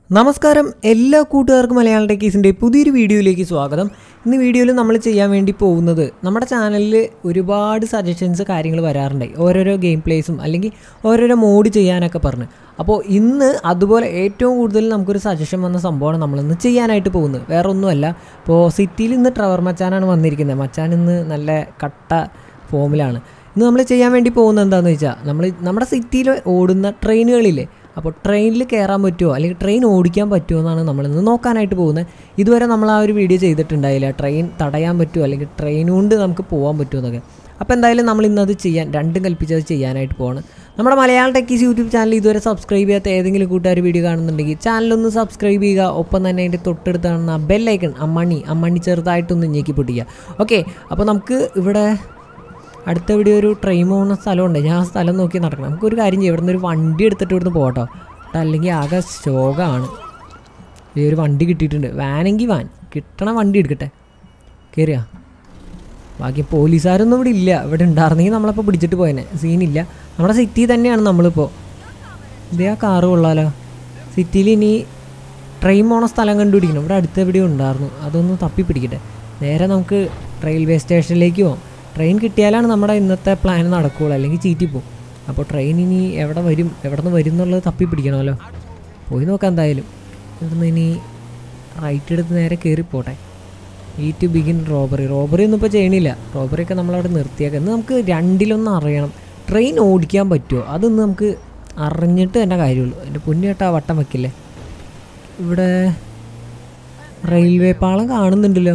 നമസ്കാരം എല്ലാ കൂട്ടുകാർക്കും മലയാളം ടെക്കീസിൻ്റെ പുതിയൊരു വീഡിയോയിലേക്ക് സ്വാഗതം ഇന്ന് വീഡിയോയിൽ നമ്മൾ ചെയ്യാൻ വേണ്ടി പോകുന്നത് നമ്മുടെ ചാനലിൽ ഒരുപാട് സജഷൻസ് കാര്യങ്ങൾ വരാറുണ്ടായി ഓരോരോ ഗെയിം പ്ലേസും അല്ലെങ്കിൽ ഓരോരോ മോഡ് ചെയ്യാനൊക്കെ പറഞ്ഞ് അപ്പോൾ ഇന്ന് അതുപോലെ ഏറ്റവും കൂടുതൽ നമുക്കൊരു സജഷൻ വന്ന സംഭവമാണ് നമ്മളിന്ന് ചെയ്യാനായിട്ട് പോകുന്നത് വേറെ ഒന്നുമല്ല ഇപ്പോൾ സിറ്റിയിൽ ഇന്ന് ട്രവർ മച്ചാനാണ് വന്നിരിക്കുന്നത് മച്ചാൻ ഇന്ന് നല്ല കട്ട ഫോമിലാണ് ഇന്ന് നമ്മൾ ചെയ്യാൻ വേണ്ടി പോകുന്നത് എന്താണെന്ന് വെച്ചാൽ നമ്മൾ നമ്മുടെ സിറ്റിയിൽ ഓടുന്ന ട്രെയിനുകളില്ലേ അപ്പോൾ ട്രെയിനിൽ കയറാൻ പറ്റുമോ അല്ലെങ്കിൽ ട്രെയിൻ ഓടിക്കാൻ പറ്റുമോ എന്നാണ് നമ്മളിന്ന് നോക്കാനായിട്ട് പോകുന്നത് ഇതുവരെ നമ്മൾ ആ ഒരു വീഡിയോ ചെയ്തിട്ടുണ്ടായില്ല ട്രെയിൻ തടയാൻ പറ്റുമോ അല്ലെങ്കിൽ ട്രെയിൻ കൊണ്ട് നമുക്ക് പോകാൻ പറ്റുമോ എന്നൊക്കെ അപ്പോൾ എന്തായാലും നമ്മൾ ഇന്നത് ചെയ്യാൻ രണ്ടും കൽപ്പിച്ചത് ചെയ്യാനായിട്ട് പോവാണ് നമ്മുടെ മലയാളം ടെക്കീസ് യൂട്യൂബ് ചാനൽ ഇതുവരെ സബ്സ്ക്രൈബ് ചെയ്യാത്ത ഏതെങ്കിലും കൂട്ടുകാർ വീഡിയോ കാണുന്നുണ്ടെങ്കിൽ ചാനലൊന്ന് സബ്സ്ക്രൈബ് ചെയ്യുക ഒപ്പം തന്നെ അതിൻ്റെ തൊട്ടടുത്ത് കാണുന്ന ബെല്ലൈക്കൺ അമ്മണി അമ്മണി ചെറുതായിട്ടൊന്ന് ഞെക്കി പൊട്ടിക്കുക ഓക്കെ അപ്പോൾ നമുക്ക് ഇവിടെ അടുത്ത ഇവിടെ ഒരു ട്രെയിൻ പോകുന്ന സ്ഥലമുണ്ട് ഞാൻ ആ സ്ഥലം നോക്കി നടക്കണം നമുക്കൊരു കാര്യം ചെയ്യാം ഇവിടുന്ന് ഒരു വണ്ടി എടുത്തിട്ട് ഇവിടുന്ന് പോകട്ടോ അല്ലെങ്കിൽ ആകെ ശോകമാണ് ഈ ഒരു വണ്ടി കിട്ടിയിട്ടുണ്ട് വാനെങ്കിൽ വാൻ കിട്ടണ വണ്ടി എടുക്കട്ടെ കയറിയാ ബാക്കി പോലീസുകാരൊന്നും ഇവിടെ ഇല്ല ഇവിടെ ഉണ്ടായിരുന്നെങ്കിൽ നമ്മളപ്പോൾ പിടിച്ചിട്ട് പോയേനെ സീനില്ല നമ്മുടെ സിറ്റി തന്നെയാണ് നമ്മളിപ്പോൾ ഇതേ ആ കാറ് കൊള്ളാലോ സിറ്റിയിൽ ഇനി ട്രെയിൻ പോണ സ്ഥലം കണ്ടുപിടിക്കണം ഇവിടെ അടുത്ത് എവിടെയോ ഉണ്ടായിരുന്നു അതൊന്ന് തപ്പി പിടിക്കട്ടെ നേരെ നമുക്ക് റെയിൽവേ സ്റ്റേഷനിലേക്ക് പോകാം ട്രെയിൻ കിട്ടിയാലാണ് നമ്മുടെ ഇന്നത്തെ പ്ലാൻ നടക്കുകയുള്ളൂ അല്ലെങ്കിൽ ചീറ്റി പോകും അപ്പോൾ ട്രെയിൻ ഇനി എവിടെ വരും എവിടെ നിന്ന് വരും എന്നുള്ളത് തപ്പി പിടിക്കണമല്ലോ പോയി നോക്കാം എന്തായാലും ഇവിടുന്ന് ഇനി റൈറ്റ് എടുത്ത് നേരെ കയറിപ്പോട്ടെ ഈ ടു ബിഗിൻ റോബറി റോബറി ഒന്നും ഇപ്പോൾ ചെയ്യണില്ല റോബറി ഒക്കെ നമ്മളവിടെ നിർത്തിയേക്കാം ഇന്ന് നമുക്ക് രണ്ടിലൊന്നും അറിയണം ട്രെയിൻ ഓടിക്കാൻ പറ്റുമോ അതൊന്ന് നമുക്ക് അറിഞ്ഞിട്ട് തന്നെ കാര്യമുള്ളൂ എൻ്റെ പുണ്യേട്ടാ വട്ടം വയ്ക്കില്ലേ ഇവിടെ റെയിൽവേ പാളം കാണുന്നുണ്ടല്ലോ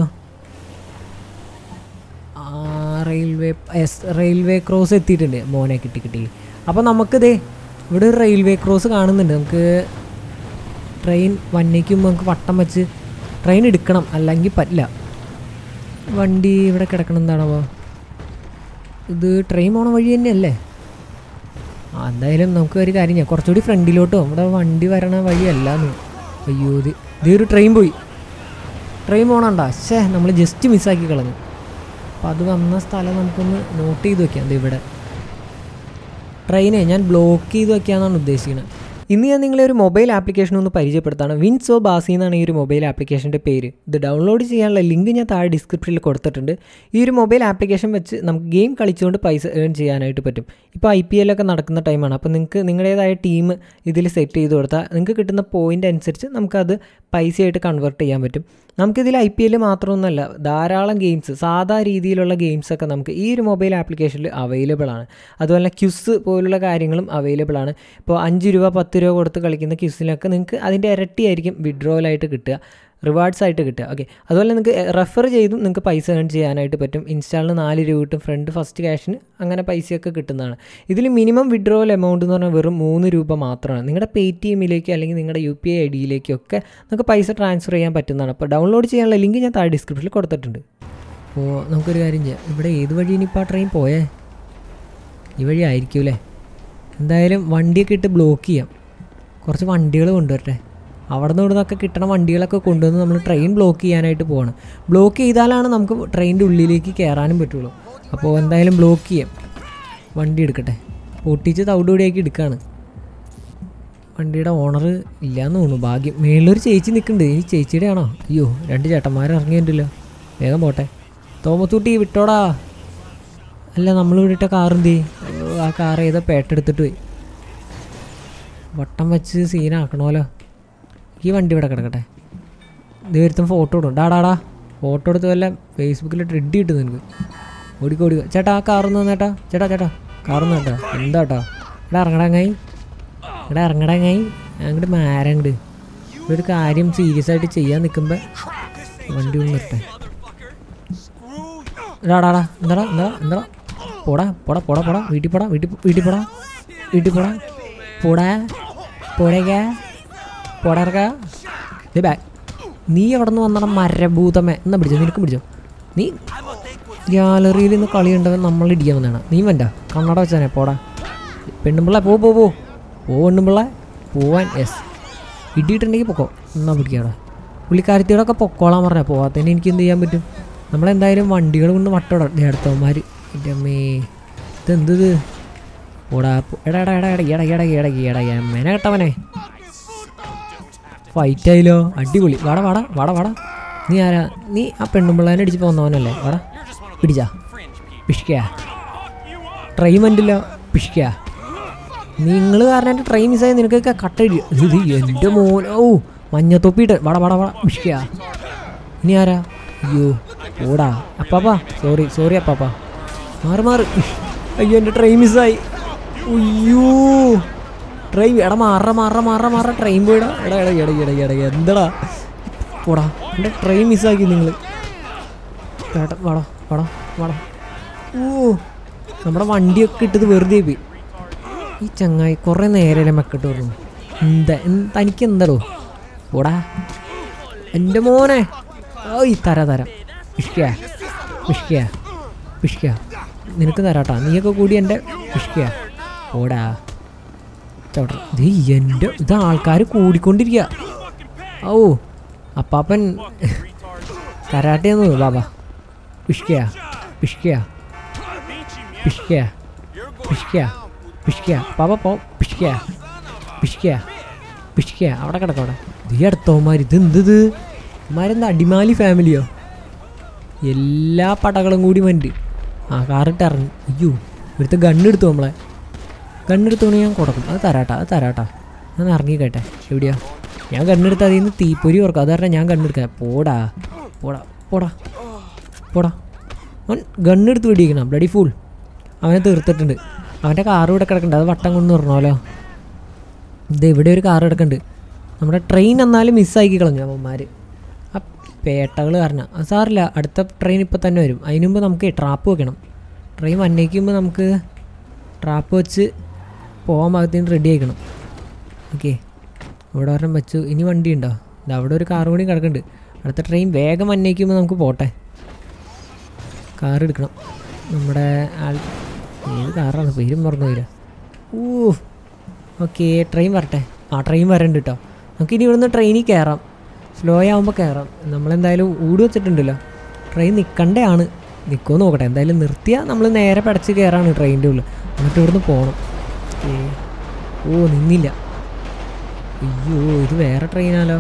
ആ റെയിൽവേ എസ് റെയിൽവേ ക്രോസ് എത്തിയിട്ടുണ്ട് മോനെ കിട്ടി കിട്ടി അപ്പോൾ നമുക്കിതേ ഇവിടെ ഒരു റെയിൽവേ ക്രോസ് കാണുന്നുണ്ട് നമുക്ക് ട്രെയിൻ വന്നേക്കും നമുക്ക് വട്ടം വെച്ച് ട്രെയിൻ എടുക്കണം അല്ലെങ്കിൽ പറ്റില്ല വണ്ടി ഇവിടെ കിടക്കണം എന്താണോ ഇത് ട്രെയിൻ പോണ വഴി തന്നെയല്ലേ ആ എന്തായാലും നമുക്ക് ഒരു കാര്യം ചെയ്യാം കുറച്ചുകൂടി ഫ്രണ്ടിലോട്ടോ ഇവിടെ വണ്ടി വരണ വഴിയല്ലാന്ന് അയ്യോ ഇത് ഇതേ ഒരു ട്രെയിൻ പോയി ട്രെയിൻ പോകണണ്ട ശേ നമ്മൾ ജസ്റ്റ് മിസ്സാക്കി കളഞ്ഞു അപ്പോൾ അത് വന്ന സ്ഥലം നമുക്കൊന്ന് നോട്ട് ചെയ്ത് വെക്കാം ഇത് ഇവിടെ ട്രെയിനെ ഞാൻ ബ്ലോക്ക് ചെയ്ത് വെക്കാമെന്നാണ് ഉദ്ദേശിക്കുന്നത് ഇന്ന് ഞാൻ നിങ്ങളെ ഒരു മൊബൈൽ ആപ്ലിക്കേഷൻ ഒന്ന് പരിചയപ്പെടുത്താണ് വിൻസോ ബാസി എന്നാണ് ഈ ഒരു മൊബൈൽ ആപ്ലിക്കേഷൻ്റെ പേര് ഇത് ഡൗൺലോഡ് ചെയ്യാനുള്ള ലിങ്ക് ഞാൻ താഴെ ഡിസ്ക്രിപ്ഷനിൽ കൊടുത്തിട്ടുണ്ട് ഈ ഒരു മൊബൈൽ ആപ്ലിക്കേഷൻ വെച്ച് നമുക്ക് ഗെയിം കളിച്ചുകൊണ്ട് പൈസ ഏൺ ചെയ്യാനായിട്ട് പറ്റും ഇപ്പോൾ ഐ പി എല്ലൊക്കെ നടക്കുന്ന ടൈമാണ് അപ്പോൾ നിങ്ങൾക്ക് നിങ്ങളുടേതായ ടീം ഇതിൽ സെറ്റ് ചെയ്ത് കൊടുത്താൽ നിങ്ങൾക്ക് കിട്ടുന്ന പോയിൻ്റ് അനുസരിച്ച് നമുക്കത് പൈസയായിട്ട് കൺവേർട്ട് ചെയ്യാൻ പറ്റും നമുക്കിതിൽ ഐ പി എൽ മാത്രമൊന്നുമല്ല ധാരാളം ഗെയിംസ് സാധാ രീതിയിലുള്ള ഗെയിംസൊക്കെ നമുക്ക് ഈ ഒരു മൊബൈൽ ആപ്ലിക്കേഷനിൽ അവൈലബിൾ ആണ് അതുപോലെ ക്യുസ് പോലുള്ള കാര്യങ്ങളും അവൈലബിൾ ആണ് ഇപ്പോൾ അഞ്ച് രൂപ പത്ത് രൂപ കൊടുത്ത് കളിക്കുന്ന ക്യുസിലൊക്കെ നിങ്ങൾക്ക് അതിൻ്റെ ഇരട്ടിയായിരിക്കും വിഡ്രോവലായിട്ട് കിട്ടുക റിവാർഡ്സ് ആയിട്ട് കിട്ടുക ഓക്കെ അതുപോലെ നിങ്ങൾക്ക് റെഫർ ചെയ്തും നിങ്ങൾക്ക് പൈസ ഏൺ ചെയ്യാനായിട്ട് പറ്റും ഇൻസ്റ്റാളിന് നാല് രൂപ കിട്ടും ഫ്രണ്ട് ഫസ്റ്റ് ക്യാഷിന് അങ്ങനെ പൈസയൊക്കെ കിട്ടുന്നതാണ് ഇതിൽ മിനിമം വിഡ്രോവൽ എമൗണ്ട് എന്ന് പറഞ്ഞാൽ വെറും മൂന്ന് രൂപ മാത്രമാണ് നിങ്ങളുടെ പേ ടി എമ്മിലേക്ക് അല്ലെങ്കിൽ നിങ്ങളുടെ യു പി ഐ ഐ ഡിയിലേക്കൊക്കെ നിങ്ങൾക്ക് പൈസ ട്രാൻസ്ഫർ ചെയ്യാൻ പറ്റുന്നതാണ് അപ്പോൾ ഡൗൺലോഡ് ചെയ്യാനുള്ള ലിങ്ക് ഞാൻ താഴെ ഡിസ്ക്രിപ്ഷനിൽ കൊടുത്തിട്ടുണ്ട് അപ്പോൾ നമുക്കൊരു കാര്യം ചെയ്യാം ഇവിടെ ഏത് വഴി ഇനിയിപ്പോൾ ആ ട്രെയിൻ പോയേ ഈ വഴി ആയിരിക്കും എന്തായാലും വണ്ടിയൊക്കെ ഇട്ട് ബ്ലോക്ക് ചെയ്യാം കുറച്ച് വണ്ടികൾ കൊണ്ടുവരട്ടെ അവിടെ നിന്ന് ഇവിടെ നിന്നൊക്കെ കിട്ടണ വണ്ടികളൊക്കെ കൊണ്ടുവന്ന് നമ്മൾ ട്രെയിൻ ബ്ലോക്ക് ചെയ്യാനായിട്ട് പോവാണ് ബ്ലോക്ക് ചെയ്താലാണ് നമുക്ക് ട്രെയിനിൻ്റെ ഉള്ളിലേക്ക് കയറാനും പറ്റുള്ളൂ അപ്പോൾ എന്തായാലും ബ്ലോക്ക് ചെയ്യാം വണ്ടി എടുക്കട്ടെ പൊട്ടിച്ച് തവിടുകൂടിയാക്കി എടുക്കുകയാണ് വണ്ടിയുടെ ഓണർ ഇല്ലയെന്ന് തോന്നുന്നു ഭാഗ്യം മേളിലൊരു ചേച്ചി നിൽക്കുന്നുണ്ട് ഈ ചേച്ചിയുടെ ആണോ അയ്യോ രണ്ട് ചേട്ടന്മാർ ഇറങ്ങിയിട്ടുണ്ടല്ലോ വേഗം പോട്ടെ തോമത്തൂട്ടി വിട്ടോടാ അല്ല നമ്മൾ വിട്ടിട്ട കാറെന്തേ ആ കാർ ഏതോ പേട്ടെടുത്തിട്ട് പോയി വട്ടം വെച്ച് സീനാക്കണമല്ലോ ഈ വണ്ടി ഇവിടെ കിടക്കട്ടെ ഇത് ഒരുത്തും ഫോട്ടോ ഇടും ഡാടാടാ ഫോട്ടോ എടുത്ത് വല്ല ഫേസ്ബുക്കിൽ ട്രെഡ് കിട്ടും നിനക്ക് ഓടിക്കോ ഓടിക്കോ ചേട്ടാ ആ കാറൊന്ന് തന്നേട്ടാ ചേട്ടാ ചേട്ടാ കാറൊന്ന് കേട്ടാ എന്താ കേട്ടോ ഇവിടെ ഇറങ്ങടാങ്ങായി ഇവിടെ ഇറങ്ങടാങ്ങായി അങ്ങോട്ട് മാരങ്ങട് ഒരു കാര്യം സീരിയസ് ആയിട്ട് ചെയ്യാൻ നിൽക്കുമ്പോൾ വണ്ടി ഒന്ന് നിർത്തേ ഡാടാടാ എന്താടാ എന്താ എന്താ പോടാ പോടാ പോടാ പോടാ വീട്ടിൽ പോടാ വീട്ടിൽ വീട്ടിൽ പോടാ വീട്ടിൽ പോടാ പോടാ പോടേക്കാ പോടാർക്കാ ദേ ബാ നീ എവിടെ നിന്ന് വന്നട മരഭൂതമേ എന്നാ പിടിച്ചോ നിനക്ക് പിടിച്ചോ നീ ഗ്യാലറിയിൽ നിന്ന് കളി ഉണ്ടവൻ നമ്മൾ ഇടിക്കാൻ വന്നതാണ് നീ വേണ്ട കണ്ണട വെച്ചാനെ പോടാ പെണ്ണുമ്പിള്ള പോ പോ പോ പോ പെണ്ണുമ്പിള്ള പോവാൻ എസ് ഇടിയിട്ടുണ്ടെങ്കിൽ പൊക്കോ എന്നാ പിടിക്കാടാ പുള്ളിക്കാരത്തിയോടൊക്കെ പൊക്കോളാൻ പറഞ്ഞാൽ പോവാത്തതിന് എനിക്ക് എന്ത് ചെയ്യാൻ പറ്റും നമ്മളെന്തായാലും വണ്ടികൾ കൊണ്ട് വട്ടോടാ അടുത്തവന്മാർ എൻ്റെ അമ്മേ ഇതെന്ത് ഇത് ഓടാ പോ- എടാ എടാ എടാ എടാ എടാ എടാ എടാ എടാ എടാ മെന കേട്ടവനെ ഫൈറ്റ് ആയില്ലോ അടിപൊളി വാടാ വാടാ വാടാ വാടാ നീ ആരാ നീ ആ പെണ്ണുമ്പിള്ളേനെ അടിച്ച് പോന്നവനല്ലേ വാടാ പിടിച്ചാ പിഷ്കാ ട്രെയിൻ വണ്ടില്ല പിഷ്കാ നിങ്ങൾ കാരണം എൻ്റെ ട്രെയിൻ മിസ്സായി നിനക്കൊക്കെ കട്ടടി ഇത് എൻ്റെ മോൻ ഓ മഞ്ഞത്തൊപ്പിയിട്ട് വാടാ വാടാ വാടാ പിഷ്കാ ഇനി ആരാ അയ്യോ ഓടാ അപ്പാപ്പാ സോറി സോറി അപ്പാപ്പാ മാറി മാറി അയ്യോ എൻ്റെ ട്രെയിൻ മിസ്സായി അയ്യോ ട്രെയിൻ എടാ മാറ മാറ മാറ മാറ ട്രെയിൻ പോയിടാ എടാ എടാ എടാ എടാ എടാ എന്താടാ പോടാ എൻ്റെ ട്രെയിൻ മിസ്സാക്കി നിങ്ങൾ ചേട്ടാ വാടാ വാടാ വാടാ ഓ നമ്മുടെ വണ്ടിയൊക്കെ ഇട്ടത് വെറുതെ പോയി ഈ ചങ്ങായി കുറേ നേരമല്ലേ മെക്കിട്ട് പറഞ്ഞു എന്താ എന്ത് തനിക്ക് എന്താടോ പോടാ എൻ്റെ മോനെ ഓയ് തരാ തരാം പിഷ്ക പിഷ്ക പിഷ്ക നിനക്ക് തരാട്ടാ നീയൊക്കെ കൂടി എൻ്റെ പിഷ്ക ഓടാ ചവിട്ട ഇത് എൻ്റെ ഇത് ആൾക്കാർ കൂടിക്കൊണ്ടിരിക്കുക ഓ അപ്പാപ്പൻ കരാട്ടയെന്ന് ബാബാ പിഷ്ക പിഷ്ക പിഷ്ക പിഷ്ക പിഷ്ക പാപ്പ പോ പിഷ്ക പിഷ്ക പിഷ്ക അവിടെ കിടക്കവിടെ ഇത് ഈ അടുത്തവന്മാർ ഇത് എന്ത് ഇമാരെന്താ അടിമാലി ഫാമിലിയോ എല്ലാ പടകളും കൂടി വണ്ടി ആ കാറിട്ട് ഇറങ്ങി അയ്യോ ഇവിടുത്തെ ഗണ്ണെടുത്തു നമ്മളെ ഗണ്ണെടുത്തോണ്ട് ഞാൻ കൊടുക്കും അത് തരാട്ടാ അത് തരാട്ടാ ഞാൻ ഇറങ്ങിക്കട്ടെ എവിടെയാ ഞാൻ ഗണ്ണെടുത്ത് അതിൽ നിന്ന് തീപ്പൊരി ഓർക്കും അത് കാരണം ഞാൻ ഗണ്ണെടുക്കാം പോടാ പോടാ പോടാ പോടാ അവൻ ഗണ്ണെടുത്ത് പിടിക്കണം ബ്ലഡി ഫുൾ അവനെ തീർത്തിട്ടുണ്ട് അവൻ്റെ കാറ് ഇവിടെ കിടക്കുന്നുണ്ട് അത് വട്ടം കൊണ്ട് പറഞ്ഞോലോ ഇത് ഇവിടെ ഒരു കാറ് കിടക്കുന്നുണ്ട് നമ്മുടെ ട്രെയിൻ എന്നാലും മിസ്സാക്കി കളഞ്ഞു അവന്മാർ ആ പേട്ടകൾ കാരണം അത് സാറില്ല അടുത്ത ട്രെയിൻ ഇപ്പം തന്നെ വരും അതിന് മുമ്പ് നമുക്ക് ട്രാപ്പ് വെക്കണം ട്രെയിൻ വന്നേക്കുമ്പോൾ നമുക്ക് ട്രാപ്പ് വെച്ച് പോകാൻ ഭാഗത്തിന് റെഡി ആക്കണം ഓക്കെ ഇവിടെ ഒരെണ്ണം വെച്ചു ഇനി വണ്ടി ഉണ്ടോ ഇത് അവിടെ ഒരു കാർ കൂടി കിടക്കുന്നുണ്ട് അടുത്ത ട്രെയിൻ വേഗം വന്നേക്കുമ്പോൾ നമുക്ക് പോട്ടെ കാർ എടുക്കണം നമ്മുടെ ആൾ ഏത് കാറാണ് പേരും മറന്നു പോയില്ല ഓ ഓക്കെ ട്രെയിൻ വരട്ടെ ആ ട്രെയിൻ വരണ്ട് കേട്ടോ നമുക്ക് ഇനി ഇവിടുന്ന് ട്രെയിനിൽ കയറാം സ്ലോ ആകുമ്പോൾ കയറാം നമ്മളെന്തായാലും ഊട് വെച്ചിട്ടുണ്ടല്ലോ ട്രെയിൻ നിൽക്കണ്ടയാണ് നിൽക്കുമോ നോക്കട്ടെ എന്തായാലും നിർത്തിയാൽ നമ്മൾ നേരെ പടച്ച് കയറാണ് ട്രെയിനിൻ്റെ ഉള്ളിൽ എന്നിട്ട് ഇവിടുന്ന് പോകണം ഏ ഓ നിന്നില്ല അയ്യോ ഇത് വേറെ ട്രെയിനാലോ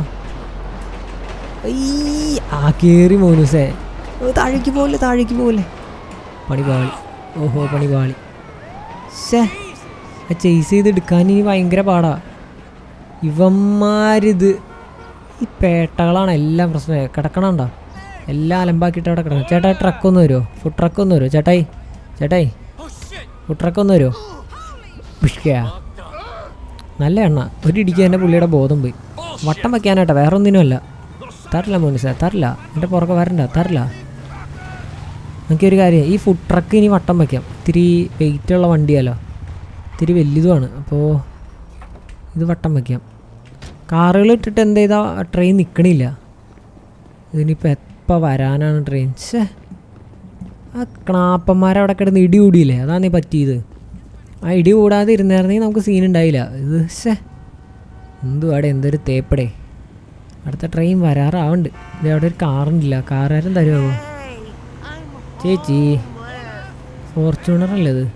അയ്യ, ആ കയറി മോനുസേ ഓ, താഴേക്ക് പോലെ താഴേക്ക് പോലെ പണി പാളി ഓഹോ പണി പാളി ശേ ആ ചേസ് ചെയ്ത് എടുക്കാൻ ഇനി ഭയങ്കര പാടാ ഇവന്മാരിത് ഈ പേട്ടകളാണ് എല്ലാം പ്രശ്നം കിടക്കണുണ്ടോ എല്ലാം അലമ്പാക്കിയിട്ട് അവിടെ കിടക്കണം ചേട്ടാ ട്രക്ക് ഒന്ന് വരുമോ ഫുഡ് ട്രക്ക് ഒന്ന് വരുമോ ചേട്ടായി ചേട്ടായി ഫുഡ് ട്രക്ക് ഒന്ന് വരുമോ പിഷ്കയാ നല്ല എണ്ണ ഒരു ഇടിക്ക് തന്നെ പുള്ളിയുടെ ബോധം പോയി വട്ടം വെക്കാനായിട്ടാ വേറെ ഒന്നിനുമല്ല തരില്ല മോനിസേ തരില്ല എൻ്റെ പുറകെ വരണ്ട തരില്ല നമുക്കൊരു കാര്യം ഈ ഫുഡ് ട്രക്ക് ഇനി വട്ടം വയ്ക്കാം ഇത്തിരി വെയിറ്റുള്ള വണ്ടിയല്ലോ ഇത്തിരി വലുതുമാണ് അപ്പോൾ ഇത് വട്ടം വയ്ക്കാം കാറുകൾ ഇട്ടിട്ട് എന്ത് ചെയ്താൽ ട്രെയിൻ നിൽക്കണില്ല ഇതിനിപ്പോൾ എപ്പോൾ വരാനാണ് ട്രെയിൻ ഛേ ആ ക്ണാപ്പന്മാരവിടെ കിടന്ന് ഇടി കൂടിയില്ലേ അതാണ് ഈ പറ്റിയത് ആ ഇടി കൂടാതെ ഇരുന്നായിരുന്നെങ്കിൽ നമുക്ക് സീൻ ഉണ്ടായില്ല ഇത് ഷേ എന്തുവാടെ എന്തൊരു തേപ്പടേ അടുത്ത ട്രെയിൻ വരാറാവുണ്ട് ഇത് അവിടെ ഒരു കാറുണ്ടില്ല കാറുകാരൻ തരുമോ ചേച്ചി ഫോർച്യൂണർ അല്ലേ ഇത്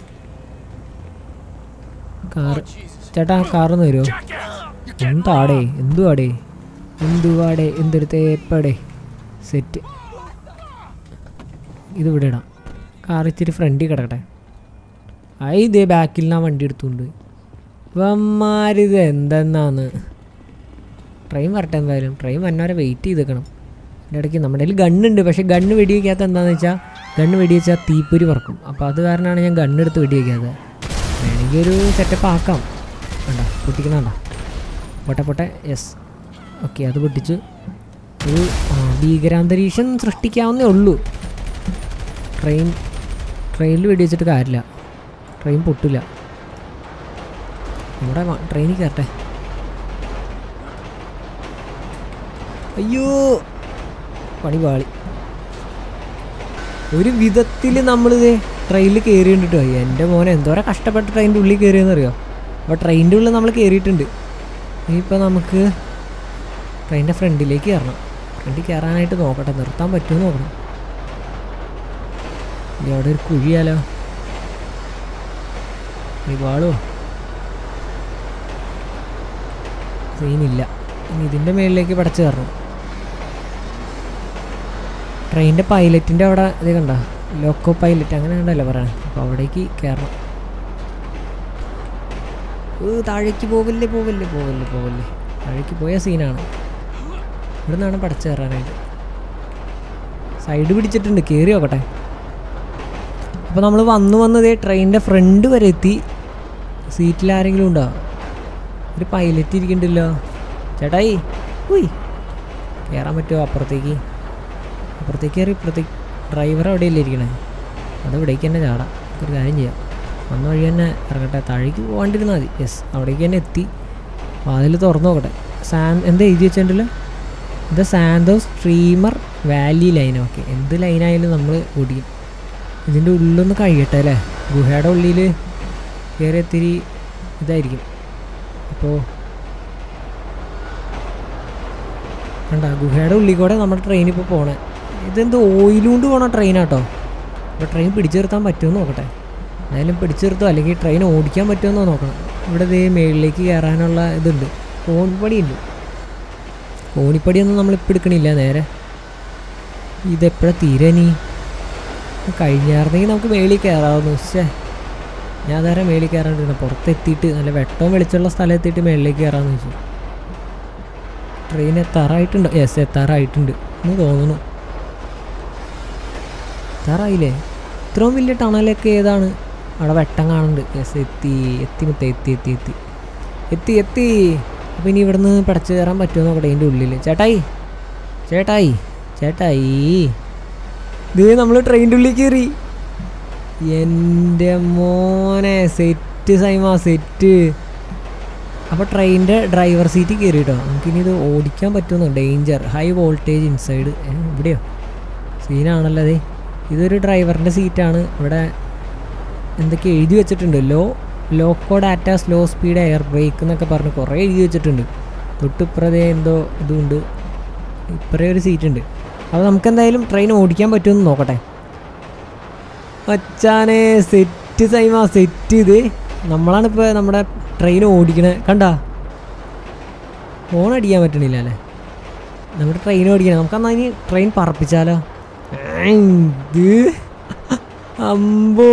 കാറ് ചേട്ടാ കാറൊന്ന് വരുമോ എന്താടേ എന്തുവാടേ എന്തുവാടേ എന്തൊരു തേപ്പടേ സെറ്റ് ഇത് ഇവിടെ ഇടാം കാർ ഇച്ചിരി ഫ്രണ്ടിൽ കിടക്കട്ടെ ആ ഇതേ ബാക്കിൽ ഞാൻ വണ്ടി എടുത്തുകൊണ്ട് വമ്മാരിത് എന്തെന്നാന്ന് ട്രെയിൻ വരട്ടെ എന്തായാലും ട്രെയിൻ വന്നവരെ വെയിറ്റ് ചെയ്തേക്കണം അതിൻ്റെ ഇടയ്ക്ക് നമ്മുടെ കയ്യിൽ ഗണ്ണുണ്ട് പക്ഷേ ഗണ്ണ് വെടിവെക്കാത്ത എന്താണെന്ന് വെച്ചാൽ ഗണ്ണ് വെടിവെച്ചാൽ തീപ്പൊരി പറക്കും അപ്പോൾ അത് കാരണമാണ് ഞാൻ ഗണ്ണെടുത്ത് വെടിവെക്കാത്തത് വേണമെങ്കിൽ ഒരു സെറ്റപ്പ് ആക്കാം വേണ്ട പൊട്ടിക്കണണ്ട പോട്ടെ പോട്ടെ യെസ് ഓക്കെ അത് പൊട്ടിച്ചു ഒരു ആ, ഭീകരാന്തരീക്ഷം സൃഷ്ടിക്കാവുന്നേ ഉള്ളൂ ട്രെയിൻ ട്രെയിനിൽ വെടിവെച്ചിട്ട് കാര്യമില്ല ട്രെയിൻ പൊട്ടില്ല നമ്മുടെ വ- ട്രെയിനിൽ കയറട്ടെ അയ്യോ പണി പാളി ഒരു വിധത്തിൽ നമ്മളിത് ട്രെയിനിൽ കയറിയിട്ടുണ്ട് കേട്ടോ എൻ്റെ മോനെ എന്തോരം കഷ്ടപ്പെട്ട് ട്രെയിനിൻ്റെ ഉള്ളിൽ കയറിയെന്നറിയോ അപ്പോൾ ട്രെയിനിൻ്റെ ഉള്ളിൽ നമ്മൾ കയറിയിട്ടുണ്ട് ഇനിയിപ്പോൾ നമുക്ക് ട്രെയിനിൻ്റെ ഫ്രണ്ടിലേക്ക് കയറണം ഫ്രണ്ടിൽ കയറാനായിട്ട് നോക്കട്ടെ നിർത്താൻ പറ്റുമോ നോക്കണം ഇനി അവിടെ ഒരു കുഴിയാലോ നീ വാളോ സീനില്ല ഇനി ഇതിൻ്റെ മേളിലേക്ക് പടച്ച് കയറണം ട്രെയിനിൻ്റെ പൈലറ്റിൻ്റെ അവിടെ ഇത് കണ്ട ലോക്കോ പൈലറ്റ് അങ്ങനെ കണ്ടല്ലോ പറയണേ അപ്പോൾ അവിടേക്ക് കയറണം ഏ, താഴേക്ക് പോവല്ലേ പോവല്ലേ പോവല്ലേ പോവല്ലേ താഴേക്ക് പോയ സീനാണ് ഇവിടെ നിന്നാണ് പടച്ച് കയറാനായിട്ട് സൈഡ് പിടിച്ചിട്ടുണ്ട് കയറി നോക്കട്ടെ അപ്പോൾ നമ്മൾ വന്ന് വന്നത് ട്രെയിനിൻ്റെ ഫ്രണ്ട് വരെ എത്തി സീറ്റിൽ ആരെങ്കിലും ഉണ്ടോ ഒരു പൈലറ്റ് ഇരിക്കണ്ടല്ലോ ചേട്ടായി ഉയ് കയറാൻ പറ്റുമോ അപ്പുറത്തേക്ക് അപ്പുറത്തേക്ക് കയറി ഇപ്പുറത്തേക്ക് ഡ്രൈവർ അവിടെയല്ലേ ഇരിക്കണേ അത് ഇവിടേക്ക് തന്നെ ചാടാം ഒരു കാര്യം ചെയ്യാം വന്ന വഴി തന്നെ ഇറങ്ങട്ടെ താഴേക്ക് പോകാണ്ടിരുന്നാൽ മതി യെസ് അവിടേക്ക് തന്നെ എത്തി വാതിൽ തുറന്നു നോക്കട്ടെ സാൻ എന്താ എഴുതി വെച്ചിട്ടുണ്ടല്ലോ ഇത് Santos streamer valley line okay എന്ത് ലൈനായാലും നമ്മൾ ഓടിക്കും ഇതിൻ്റെ ഉള്ളൊന്ന് കഴിയട്ടെ അല്ലേ ഗുഹയുടെ ഉള്ളിൽ കയറി ഇത്തിരി ഇതായിരിക്കും അപ്പോൾ കണ്ട ഗുഹയുടെ ഉള്ളിൽ കൂടെ നമ്മുടെ ട്രെയിൻ ഇപ്പോൾ പോണേ ഇതെന്ത് ഓയിലുകൊണ്ട് പോണ ട്രെയിനാട്ടോ അപ്പോൾ ട്രെയിൻ പിടിച്ചു നിർത്താൻ പറ്റുമെന്ന് നോക്കട്ടെ എന്തായാലും പിടിച്ചു നിർത്തോ അല്ലെങ്കിൽ ട്രെയിൻ ഓടിക്കാൻ പറ്റുമെന്നോ നോക്കണം ഇവിടെ ദേ മേളിലേക്ക് കയറാനുള്ള ഇതുണ്ട് കോണിപ്പടിയുണ്ട് കോണിപ്പടിയൊന്നും നമ്മളിപ്പോൾ എടുക്കണില്ല നേരെ ഇതെപ്പോഴാണ് തീരെ നീ കഴിഞ്ഞായിരുന്നെങ്കിൽ നമുക്ക് മേളിൽ കയറാവുന്നു പക്ഷേ ഞാൻ നേരെ മേളിൽ കയറാണ്ടിരുന്ന പുറത്തെത്തിയിട്ട് നല്ല വെട്ടവും വെളിച്ചമുള്ള സ്ഥലം എത്തിയിട്ട് മേളിലേക്ക് കയറാമെന്ന് വെച്ചു ട്രെയിൻ എത്താറായിട്ടുണ്ട് യെസ് എത്താറായിട്ടുണ്ട് എന്ന് തോന്നുന്നു എത്താറായില്ലേ ഇത്രയും വലിയ ടണലൊക്കെ ഏതാണ് അവിടെ വെട്ടം കാണുന്നുണ്ട് യെസ് എത്തി എത്തി മുത്ത എത്തി എത്തി എത്തി എത്തി എത്തി അപ്പോൾ ഇനി ഇവിടുന്ന് പടച്ച് കയറാൻ പറ്റുമോ നോക്കട്ടെ ഇതിൻ്റെ ഉള്ളിൽ ചേട്ടായി ചേട്ടായി ചേട്ടായി ഇത് നമ്മൾ ട്രെയിനിൻ്റെ ഉള്ളിൽ കയറി എൻ്റെ മോനെ സെറ്റ് സൈമ സെറ്റ് അപ്പോൾ ട്രെയിനിൻ്റെ ഡ്രൈവർ സീറ്റ് കയറി കേട്ടോ നമുക്കിനി ഇത് ഓടിക്കാൻ പറ്റുമെന്ന് ഡേഞ്ചർ ഹൈ വോൾട്ടേജ് ഇൻസൈഡ് ഇവിടെയോ സീനാണല്ലോ അതെ ഇതൊരു ഡ്രൈവറിൻ്റെ സീറ്റാണ് ഇവിടെ എന്തൊക്കെ എഴുതി വെച്ചിട്ടുണ്ട് ലോ loco data slow speed air brake എന്നൊക്കെ പറഞ്ഞ് കുറേ എഴുതി വെച്ചിട്ടുണ്ട് തൊട്ടിപ്പുറതേ എന്തോ ഇതുണ്ട് ഇപ്പറേ ഒരു സീറ്റ് ഉണ്ട് അപ്പോൾ നമുക്ക് എന്തായാലും ട്രെയിൻ ഓടിക്കാൻ പറ്റുമെന്ന് നോക്കട്ടെ മച്ചാനെ സെറ്റ് സൈമ സെറ്റ് ഇത് നമ്മളാണ് ഇപ്പോൾ നമ്മുടെ ട്രെയിൻ ഓടിക്കണേ കണ്ടാ ഫോൺ അടിക്കാൻ പറ്റണില്ല അല്ലേ നമ്മുടെ ട്രെയിൻ ഓടിക്കണേ നമുക്കെന്നാ ഇനി ട്രെയിൻ പറപ്പിച്ചാലോ ഇത് അമ്പോ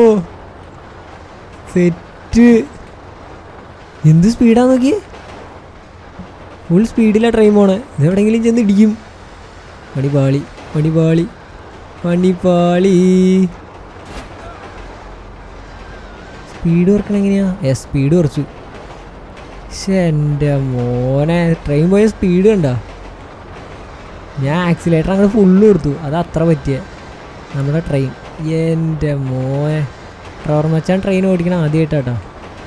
സെറ്റ് എന്ത് സ്പീഡാ നോക്കിയേ ഫുൾ സ്പീഡിലാണ് ട്രെയിൻ പോണേ ഇതെവിടെയെങ്കിലും ചെന്ന് ഇടിക്കും പണിപാളി പണിപാളി പണിപാളി സ്പീഡ് കുറക്കണം എങ്ങനെയാ ഏ സ്പീഡ് കുറച്ചു പക്ഷേ എൻ്റെ മോനെ ട്രെയിൻ പോയ സ്പീഡ് കണ്ടോ ഞാൻ ആക്സിലേറ്റർ അങ്ങനെ ഫുള്ള് കൊടുത്തു അത് അത്ര പറ്റിയ നമ്മുടെ ട്രെയിൻ എൻ്റെ മോനെ ട്രവർ മച്ചാൻ ട്രെയിൻ ഓടിക്കണം ആദ്യമായിട്ടാട്ടോ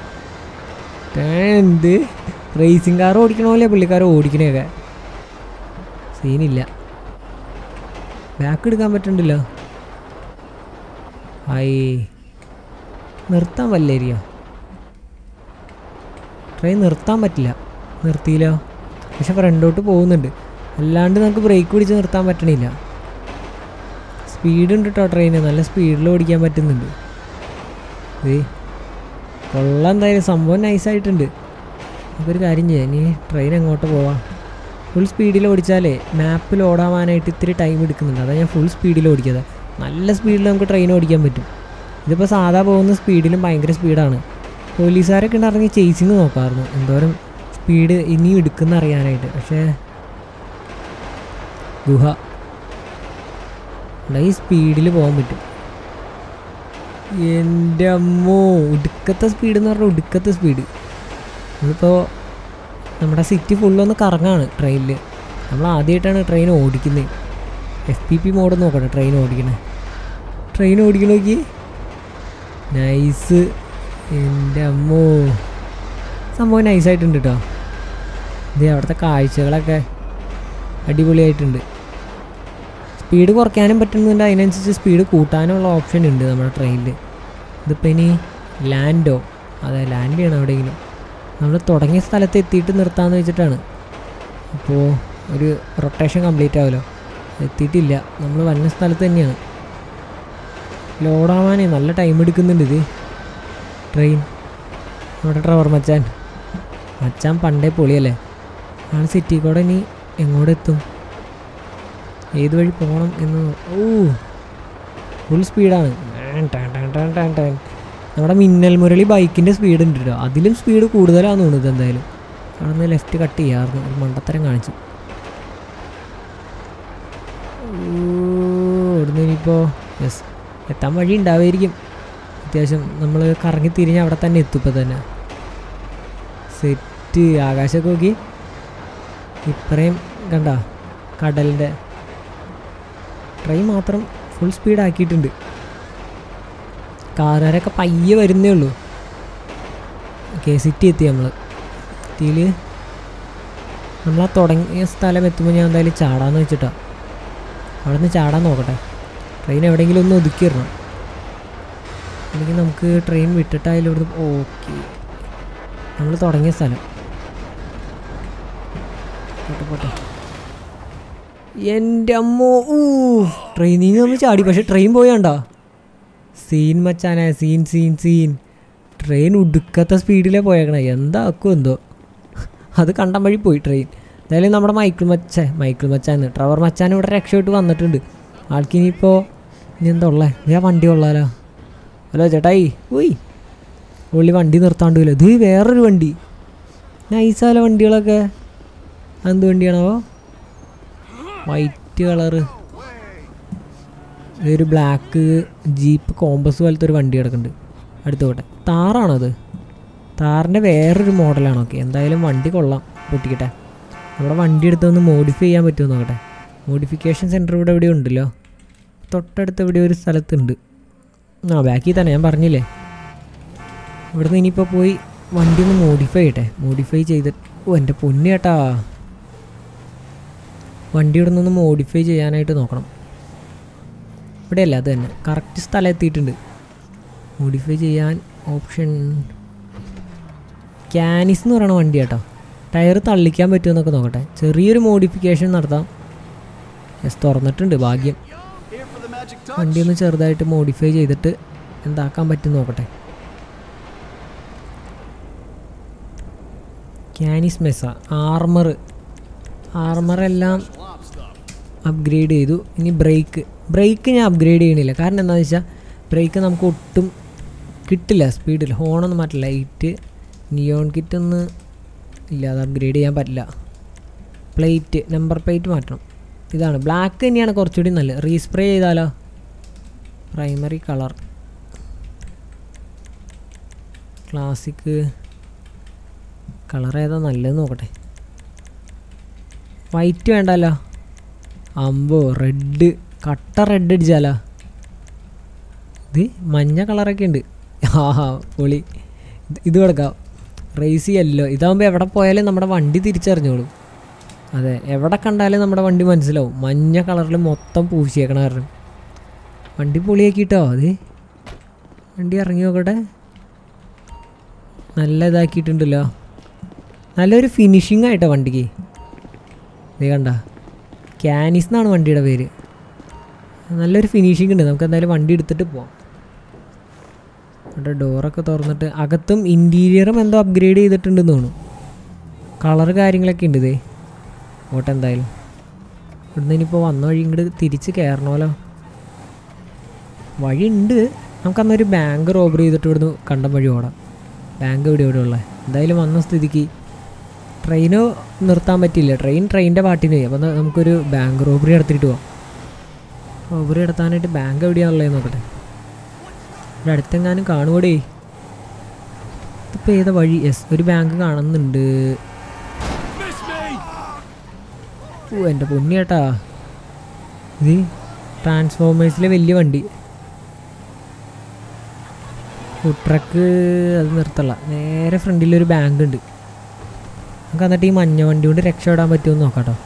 എന്ത് റേസിംഗ് കാർ ഓടിക്കണ പോലെ പുള്ളിക്കാർ ഓടിക്കണേക്കെ സീനില്ല ബാക്ക് എടുക്കാൻ പറ്റണ്ടല്ലോ ഹായ് നിർത്താൻ വല്ലേരിയ ട്രെയിൻ നിർത്താൻ പറ്റില്ല നിർത്തിയില്ലോ പക്ഷെ ഫ്രണ്ടോട്ട് പോകുന്നുണ്ട് അല്ലാണ്ട് നമുക്ക് ബ്രേക്ക് പിടിച്ച് നിർത്താൻ പറ്റണില്ല സ്പീഡ് ഉണ്ട് കേട്ടോ ട്രെയിന് നല്ല സ്പീഡിൽ ഓടിക്കാൻ പറ്റുന്നുണ്ട് ഏ കൊള്ളാം എന്തായാലും സംഭവം നൈസായിട്ടുണ്ട് നമുക്കൊരു കാര്യം ചെയ്യാം ഇനി ട്രെയിൻ എങ്ങോട്ട് പോവാം ഫുൾ സ്പീഡിൽ ഓടിച്ചാലേ മാപ്പിൽ ഓടാവാനായിട്ട് ഇത്തിരി ടൈം എടുക്കുന്നുണ്ട് അതാണ് ഞാൻ ഫുൾ സ്പീഡിൽ ഓടിക്കുന്നത് നല്ല സ്പീഡിൽ നമുക്ക് ട്രെയിൻ ഓടിക്കാൻ പറ്റും ഇതിപ്പോൾ സാധാ പോകുന്ന സ്പീഡിലും ഭയങ്കര സ്പീഡാണ് പോലീസുകാരൊക്കെ ഉണ്ടായിരുന്നെങ്കിൽ ചേസിങ് നോക്കാമായിരുന്നു എന്തോരം സ്പീഡ് ഇനിയും എടുക്കുന്ന അറിയാനായിട്ട് പക്ഷേ ഗുഹ അല്ല ഈ സ്പീഡിൽ പോകാൻ പറ്റും എൻ്റെ അമ്മോ ഒടുക്കത്തെ സ്പീഡ് എന്ന് പറഞ്ഞാൽ ഒടുക്കത്തെ സ്പീഡ് നമ്മളിപ്പോൾ നമ്മുടെ സിറ്റി ഫുള്ളൊന്ന് കറങ്ങാണ് ട്രെയിനിൽ നമ്മൾ ആദ്യമായിട്ടാണ് ട്രെയിൻ ഓടിക്കുന്നത് എഫ് പി പി മോഡ് നോക്കട്ടെ ട്രെയിൻ ഓടിക്കണേ ട്രെയിൻ ഓടിക്കണ നോക്കി നൈസ് എൻ്റെ അമ്മോ സംഭവം നൈസായിട്ടുണ്ട് കേട്ടോ ഇത് അവിടുത്തെ കാഴ്ചകളൊക്കെ അടിപൊളിയായിട്ടുണ്ട് സ്പീഡ് കുറയ്ക്കാനും പറ്റുന്നുണ്ട് അതിനനുസരിച്ച് സ്പീഡ് കൂട്ടാനുള്ള ഓപ്ഷൻ ഉണ്ട് നമ്മുടെ ട്രെയിനിൽ ഇതിപ്പോൾ ഇനി ലാൻഡോ അതെ ലാൻഡ് ചെയ്യണം എവിടെയെങ്കിലും നമ്മൾ തുടങ്ങിയ സ്ഥലത്ത് എത്തിയിട്ട് നിർത്താമെന്ന് വെച്ചിട്ടാണ് അപ്പോൾ ഒരു റൊട്ടേഷൻ കംപ്ലീറ്റ് ആവുമല്ലോ എത്തിയിട്ടില്ല നമ്മൾ വന്ന സ്ഥലത്ത് തന്നെയാണ് ലോഡാവാനേ നല്ല ടൈം എടുക്കുന്നുണ്ട് ഇത് ട്രെയിൻ നമ്മുടെ ഡ്രൈവർ മച്ചാൻ മച്ചാൻ പണ്ടേ പൊളിയല്ലേ ആൾ സിറ്റി കൂടെ ഇനി എങ്ങോട്ട് എത്തും ഏത് വഴി പോകണം എന്ന് നോ- ഓ ഫുൾ സ്പീഡാണ് നമ്മുടെ മിന്നൽ മുരളി ബൈക്കിൻ്റെ സ്പീഡ് ഉണ്ട് കേട്ടോ അതിലും സ്പീഡ് കൂടുതലാണെന്ന് തോന്നുന്നത് എന്തായാലും അവിടെ നിന്ന് ലെഫ്റ്റ് കട്ട് ചെയ്യാറുണ്ട് ഒരു മണ്ടത്തരം കാണിച്ചു ഇവിടുന്ന് ഇനിയിപ്പോൾ യെസ് എത്താൻ വഴി ഉണ്ടാവുമായിരിക്കും അത്യാവശ്യം നമ്മൾ കറങ്ങി തിരിഞ്ഞ് അവിടെ തന്നെ എത്തും ഇപ്പം തന്നെ സെറ്റ് ആകാശമൊക്കെ നോക്കി ഇത്രയും കണ്ട കടലിൻ്റെ ട്രെയിൻ മാത്രം ഫുൾ സ്പീഡ് ആക്കിയിട്ടുണ്ട് കാറുകാരൊക്കെ പയ്യെ വരുന്നേ ഉള്ളൂ കെ സിറ്റി എത്തി നമ്മൾ സിറ്റിയിൽ നമ്മൾ ആ തുടങ്ങിയ സ്ഥലം എത്തുമ്പോൾ ഞാൻ എന്തായാലും ചാടാന്ന് വെച്ചിട്ടാ അവിടെ നിന്ന് ചാടാൻ നോക്കട്ടെ ട്രെയിൻ എവിടെയെങ്കിലും ഒന്ന് ഒതുക്കിയിടണം അല്ലെങ്കിൽ നമുക്ക് ട്രെയിൻ വിട്ടിട്ടായാലും ഇവിടുന്ന് ഓക്കെ നമ്മൾ തുടങ്ങിയ സ്ഥലം പോട്ടെ പോട്ടെ എൻ്റെ അമ്മോ ഊ ട്രെയിനിൽ നിന്ന് നമ്മൾ ചാടി പക്ഷെ ട്രെയിൻ പോയാണ്ടോ സീൻ മച്ചാനെ സീൻ സീൻ സീൻ ട്രെയിൻ ഉടുക്കത്തെ സ്പീഡിലേ പോയേക്കണേ എന്താക്കും എന്തോ അത് കണ്ടം വഴി പോയി ട്രെയിൻ എന്തായാലും നമ്മുടെ മൈക്കിൾ മച്ച മൈക്കിൾ മച്ചാന്ന് ട്രവർ മച്ചാൻ ഇവിടെ രക്ഷപ്പെട്ട് വന്നിട്ടുണ്ട് ആൾക്കിനിപ്പോൾ ഇനി എന്താ ഉള്ളേ ഞാൻ വണ്ടി കൊള്ളാലോ ഹലോ ചേട്ടായി ഉയ് ഉള്ളി വണ്ടി നിർത്താണ്ടില്ല ഇത് വേറൊരു വണ്ടി നൈസാല വണ്ടികളൊക്കെ എന്ത് വണ്ടിയാണോ വൈറ്റ് കളറ് ഒരു ബ്ലാക്ക് ജീപ്പ് കോമ്പസ് പോലത്തെ ഒരു വണ്ടി കിടക്കുന്നുണ്ട് അടുത്ത് പോട്ടെ താറാണത് താറിൻ്റെ വേറൊരു മോഡലാണ് ഓക്കെ എന്തായാലും വണ്ടി കൊള്ളാം പൊട്ടിക്കട്ടെ നമ്മുടെ വണ്ടി എടുത്തൊന്ന് മോഡിഫൈ ചെയ്യാൻ പറ്റുമോ നോക്കട്ടെ മോഡിഫിക്കേഷൻ സെൻറ്റർ ഇവിടെ എവിടെ ഉണ്ടല്ലോ തൊട്ടടുത്ത് എവിടെ ഒരു സ്ഥലത്തുണ്ട് ആ ബാക്കിൽ തന്നെ ഞാൻ പറഞ്ഞില്ലേ ഇവിടുന്ന് ഇനിയിപ്പോൾ പോയി വണ്ടി ഒന്ന് മോഡിഫൈ ചെയ്യട്ടെ മോഡിഫൈ ചെയ്തിട്ട് ഓ എൻ്റെ പൊന്നു ചേട്ടാ വണ്ടി ഇവിടെ നിന്ന് മോഡിഫൈ ചെയ്യാനായിട്ട് നോക്കണം ഇവിടെയല്ല അത് തന്നെ കറക്റ്റ് സ്ഥലം എത്തിയിട്ടുണ്ട് മോഡിഫൈ ചെയ്യാൻ ഓപ്ഷൻ ക്യാനിസ് എന്ന് പറയുന്ന വണ്ടി കേട്ടോ ടയർ തള്ളിക്കാൻ പറ്റുമെന്നൊക്കെ നോക്കട്ടെ ചെറിയൊരു മോഡിഫിക്കേഷൻ നടത്താം യെസ് തുറന്നിട്ടുണ്ട് ഭാഗ്യം Here for the magic touch. വണ്ടി ഒന്ന് ചെറുതായിട്ട് മോഡിഫൈ ചെയ്തിട്ട് എന്താക്കാൻ പറ്റും നോക്കട്ടെ ക്യാനിസ് മെസ്സ ആർമർ ആർമറെല്ലാം Swap stuff. അപ്ഗ്രേഡ് ചെയ്തു ഇനി ബ്രേക്ക് ബ്രേക്ക് ഞാൻ അപ്ഗ്രേഡ് ചെയ്യണില്ല കാരണം എന്താണെന്ന് വെച്ചാൽ ബ്രേക്ക് നമുക്ക് ഒട്ടും കിട്ടില്ല സ്പീഡിൽ ഹോണൊന്നും മാറ്റില്ല ലൈറ്റ് നിയോൺ കിറ്റ് ഒന്ന് ഇല്ല അത് അപ്ഗ്രേഡ് ചെയ്യാൻ പറ്റില്ല പ്ലേറ്റ് നമ്പർ പ്ലേറ്റ് മാറ്റണം ഇതാണ് ബ്ലാക്ക് തന്നെയാണ് കുറച്ചുകൂടി നല്ലത് റീസ്പ്രേ ചെയ്താലോ പ്രൈമറി കളർ ക്ലാസിക് കളർ ഏതാ നല്ലത് നോക്കട്ടെ വൈറ്റ് വേണ്ടല്ലോ അമ്പോ റെഡ് കട്ട റെഡ് അടിച്ചാലോ ഇത് മഞ്ഞ കളറൊക്കെ ഉണ്ട് ആ പൊളി ഇത് ഇത് കൊടുക്കാം റേസ് യെല്ലോ ഇതാകുമ്പോൾ എവിടെ പോയാലും നമ്മുടെ വണ്ടി തിരിച്ചറിഞ്ഞോളും അതെ എവിടെ കണ്ടാലും നമ്മുടെ വണ്ടി മനസ്സിലാവും മഞ്ഞ കളറിൽ മൊത്തം പൂശിയേക്കണ കാരണം വണ്ടി പൊളിയാക്കിട്ടോ അത് വണ്ടി ഇറങ്ങി നോക്കട്ടെ നല്ല ഇതാക്കിയിട്ടുണ്ടല്ലോ നല്ലൊരു ഫിനിഷിംഗ് ആയിട്ടോ വണ്ടിക്ക് ഇത് കണ്ട ക്യാനിസ് എന്നാണ് വണ്ടിയുടെ പേര് നല്ലൊരു ഫിനിഷിംഗ് ഉണ്ട് നമുക്ക് എന്തായാലും വണ്ടി എടുത്തിട്ട് പോവാം അവിടെ ഡോറൊക്കെ തുറന്നിട്ട് അകത്തും ഇൻറ്റീരിയറും എന്തോ അപ്ഗ്രേഡ് ചെയ്തിട്ടുണ്ടെന്ന് തോന്നുന്നു കളർ കാര്യങ്ങളൊക്കെ ഉണ്ട് ഇതേ ഓട്ടെ എന്തായാലും ഇവിടുന്ന് ഇനിയിപ്പോൾ വന്ന വഴി ഇങ്ങോട്ട് തിരിച്ച് കയറണമല്ലോ വഴി ഉണ്ട് നമുക്കന്നൊരു ബാങ്ക് റോബർ ചെയ്തിട്ട് ഇവിടുന്ന് കണ്ടം വഴി ഓടാം ബാങ്ക് ഇവിടെ ഇവിടെ ഉള്ളത് എന്തായാലും വന്ന സ്ഥിതിക്ക് ട്രെയിനോ നിർത്താൻ പറ്റില്ല ട്രെയിൻ ട്രെയിനിൻ്റെ പാട്ടിന് പോയി അപ്പോൾ നമുക്കൊരു ബാങ്ക് റോബറി നടത്തിയിട്ട് പോവാം റോബറി നടത്താനായിട്ട് ബാങ്ക് എവിടെയാണുള്ളത് നോക്കട്ടെ ഇവിടെ അടുത്തെങ്ങാനും കാണുകൂടെ ഇതിപ്പോൾ ഏതാ വഴി യെസ് ഒരു ബാങ്ക് കാണുന്നുണ്ട് Miss me! ഓ എൻ്റെ പൊന്നി ചേട്ടാ ഇത് ട്രാൻസ്ഫോമേഴ്സിലെ വലിയ വണ്ടി ഫുഡ് ട്രക്ക് അത് നിർത്തല്ല നേരെ ഫ്രണ്ടിലൊരു ബാങ്ക് ഉണ്ട് നമുക്ക് എന്നിട്ട് ഈ മഞ്ഞ വണ്ടി കൊണ്ട് രക്ഷപ്പെടാൻ പറ്റുമെന്ന് നോക്കാം കേട്ടോ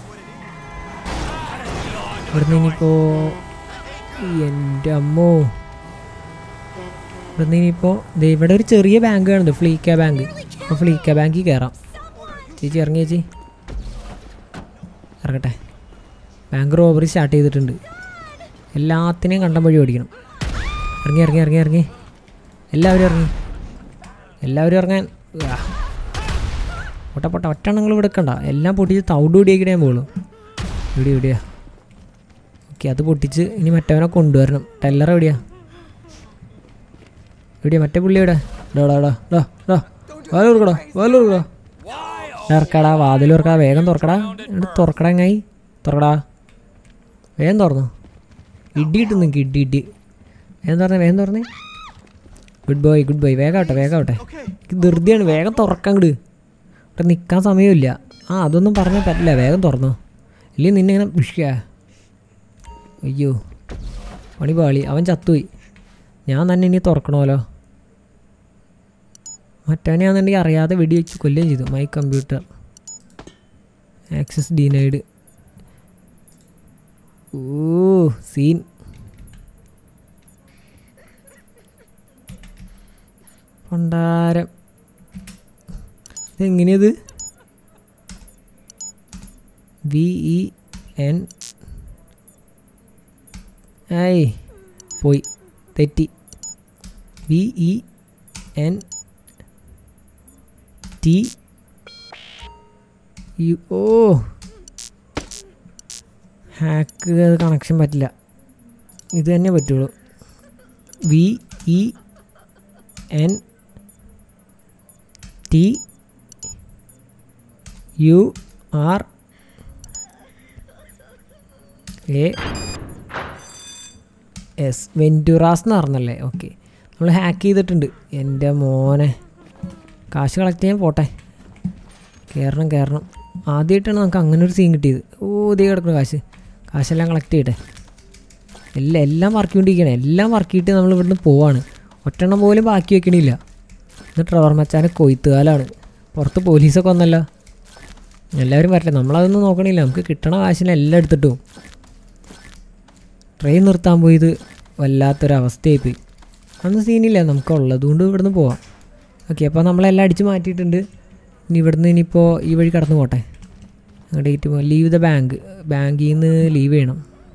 ഇവിടുന്ന് ഇനിയിപ്പോൾ എൻ്റെ അമ്മോ ഇവിടുന്ന് ഇനിയിപ്പോൾ ദേ ഇവിടെ ഒരു ചെറിയ ബാങ്ക് കാണുന്നുണ്ട് ഫ്ലീക്ക ബാങ്ക് അപ്പോൾ ഫ്ലീക്ക ബാങ്കിൽ കയറാം ചേച്ചി ഇറങ്ങി ചേച്ചി ഇറങ്ങട്ടെ ബാങ്ക് റോബറി സ്റ്റാർട്ട് ചെയ്തിട്ടുണ്ട് എല്ലാത്തിനെയും കണ്ടം വഴി ഓടിക്കണം ഇറങ്ങി ഇറങ്ങി ഇറങ്ങി ഇറങ്ങി എല്ലാവരും ഇറങ്ങി എല്ലാവരും ഇറങ്ങാൻ ഉവ്വ. പൊട്ട പൊട്ട ഒറ്റെണ്ണങ്ങൾ ഇവിടെ എടുക്കണ്ട എല്ലാം പൊട്ടിച്ച് തവിട് പിടിയാക്കിടേ ഞാൻ പോകുള്ളൂ ഇവിടെ എവിടെയാ ഓക്കെ അത് പൊട്ടിച്ച് ഇനി മറ്റവനെ കൊണ്ടുവരണം ടെല്ലർ എവിടെയാ എവിടെയാ മറ്റേ പുള്ളി എവിടെ ഡാ ഡാ ഡാ ഡാ ഡാ വാല് തുറക്കടാ വാല് തുറക്കടാ തുറക്കടാ വാതിൽ തുറക്കടാ വേഗം തുറക്കടാ ഇവിടെ തുറക്കടാ എങ്ങായി തുറക്കടാ വേഗം തുറന്നു ഇടി കിട്ടും നിങ്ങൾക്ക് ഇടി ഇടി വേഗം തുറന്നേ വേഗം തുറന്നേ ഗുഡ് ബോയ് ഗുഡ് ബോയ് വേഗം ആവട്ടെ വേഗം ആവട്ടെ Okay. എനിക്ക് ധൃതിയാണ് വേഗം തുറക്കാൻ കിട് ഇവിടെ നിൽക്കാൻ സമയമില്ല ആ അതൊന്നും പറഞ്ഞാൽ പറ്റില്ല വേഗം തുറന്നോ ഇല്ലെങ്കിൽ നിന്നെ ഇങ്ങനെ വിഷിയ അയ്യോ പണി പാളി അവൻ ചത്തുപോയി ഞാൻ തന്നെ ഇനി തുറക്കണമല്ലോ മറ്റവനെയാണെന്നുണ്ടെങ്കിൽ അറിയാതെ വെടി വെച്ച് കൊല്ലുകയും ചെയ്തു my computer access denied oh scene പണ്ടാരം ഇതെങ്ങനെയത് വി ഇ എൻ ആയി പോയി തെറ്റി V E N T U oh hack connection പറ്റില്ല ഇത് തന്നെ പറ്റുള്ളൂ V E N T U R A S Venturas എന്ന് പറഞ്ഞല്ലേ ഓക്കെ നമ്മൾ ഹാക്ക് ചെയ്തിട്ടുണ്ട് എൻ്റെ മോനെ കാശ് കളക്ട് ചെയ്യാൻ പോട്ടെ കയറണം കയറണം ആദ്യമായിട്ടാണ് നമുക്ക് അങ്ങനെ ഒരു സീൻ കിട്ടിയത് ഓ ഇതേ കിടക്കണം കാശ് കാശെല്ലാം കളക്ട് ചെയ്യട്ടെ എല്ലാം എല്ലാം വർക്ക് ചെയ്തുകൊണ്ടിരിക്കുകയാണ് എല്ലാം വർക്ക് ചെയ്തിട്ട് നമ്മൾ ഇവിടുന്ന് പോവാണ് ഒറ്റെണ്ണം പോലും ബാക്കി വെക്കണില്ല ഇത് ട്രവർ മച്ചാനെ കൊയ്ത്തുകാലാണ് പുറത്ത് പോലീസൊക്കെ വന്നല്ലോ എല്ലാവരും വരട്ടെ നമ്മളതൊന്നും നോക്കണില്ല നമുക്ക് കിട്ടണ കാശിനെ എല്ലാം എടുത്തിട്ട് പോകും ട്രെയിൻ നിർത്താൻ പോയത് വല്ലാത്തൊരവസ്ഥയായിപ്പോയി അതൊന്നും സീനില്ല നമുക്ക് ഉള്ളതുകൊണ്ട് ഇവിടുന്ന് പോവാം ഓക്കെ അപ്പോൾ നമ്മളെല്ലാം അടിച്ച് മാറ്റിയിട്ടുണ്ട് ഇനി ഇവിടുന്ന് ഇനിയിപ്പോൾ ഈ വഴി കടന്നു പോട്ടെ അങ്ങോട്ടേക്ക് പോകാം ലീവ് ദ ബാങ്ക് ബാങ്കിൽ നിന്ന് ലീവ് ചെയ്യണം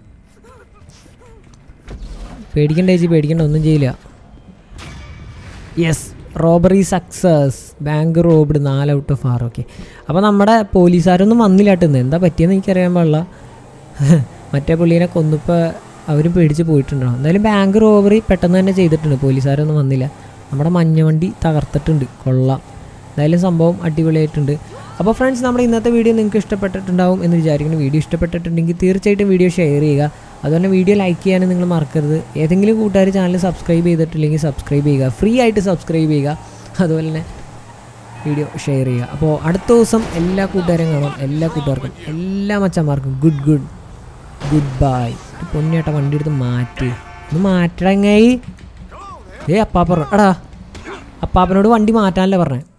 പേടിക്കണ്ട ചേച്ചി പേടിക്കണ്ട ഒന്നും ചെയ്യില്ല yes robbery success bank robbed നാല് ഔട്ട് ഓഫ് ആറ് ഓക്കെ അപ്പോൾ നമ്മുടെ പോലീസുകാരൊന്നും വന്നില്ല കേട്ടോ എന്താ പറ്റിയെന്ന് എനിക്കറിയാൻ പാടില്ല മറ്റേ പുള്ളീനെ കൊന്നിപ്പോൾ അവരും പേടിച്ച് പോയിട്ടുണ്ടോ എന്തായാലും ബാങ്ക് റോബറി പെട്ടെന്ന് തന്നെ ചെയ്തിട്ടുണ്ട് പോലീസുകാരൊന്നും വന്നില്ല നമ്മുടെ മഞ്ഞ വണ്ടി തകർത്തിട്ടുണ്ട് കൊള്ളാം എന്തായാലും സംഭവം അടിപൊളിയായിട്ടുണ്ട് അപ്പോൾ ഫ്രണ്ട്സ് നമ്മുടെ ഇന്നത്തെ വീഡിയോ നിങ്ങൾക്ക് ഇഷ്ടപ്പെട്ടിട്ടുണ്ടാവും എന്ന് വിചാരിക്കുന്നു വീഡിയോ ഇഷ്ടപ്പെട്ടിട്ടുണ്ടെങ്കിൽ തീർച്ചയായിട്ടും വീഡിയോ ഷെയർ ചെയ്യുക അതുപോലെ വീഡിയോ ലൈക്ക് ചെയ്യാനും നിങ്ങൾ മറക്കരുത് ഏതെങ്കിലും കൂട്ടുകാർ ചാനൽ സബ്സ്ക്രൈബ് ചെയ്തിട്ടില്ലെങ്കിൽ സബ്സ്ക്രൈബ് ചെയ്യുക ഫ്രീ ആയിട്ട് സബ്സ്ക്രൈബ് ചെയ്യുക അതുപോലെ തന്നെ വീഡിയോ ഷെയർ ചെയ്യുക അപ്പോൾ അടുത്ത ദിവസം എല്ലാ കൂട്ടുകാരെയും കാണാം എല്ലാ കൂട്ടുകാർക്കും എല്ലാ മച്ചന്മാർക്കും ഗുഡ് ഗുഡ് ഗുഡ് ബൈ പൊന്നിയേട്ട വണ്ടി എടുത്ത് മാറ്റി ഒന്ന് മാറ്റടങ്ങായി ഏ അപ്പാപ്പ പറഞ്ഞു എടാ അപ്പാപ്പനോട് വണ്ടി മാറ്റാനല്ലേ പറഞ്ഞേ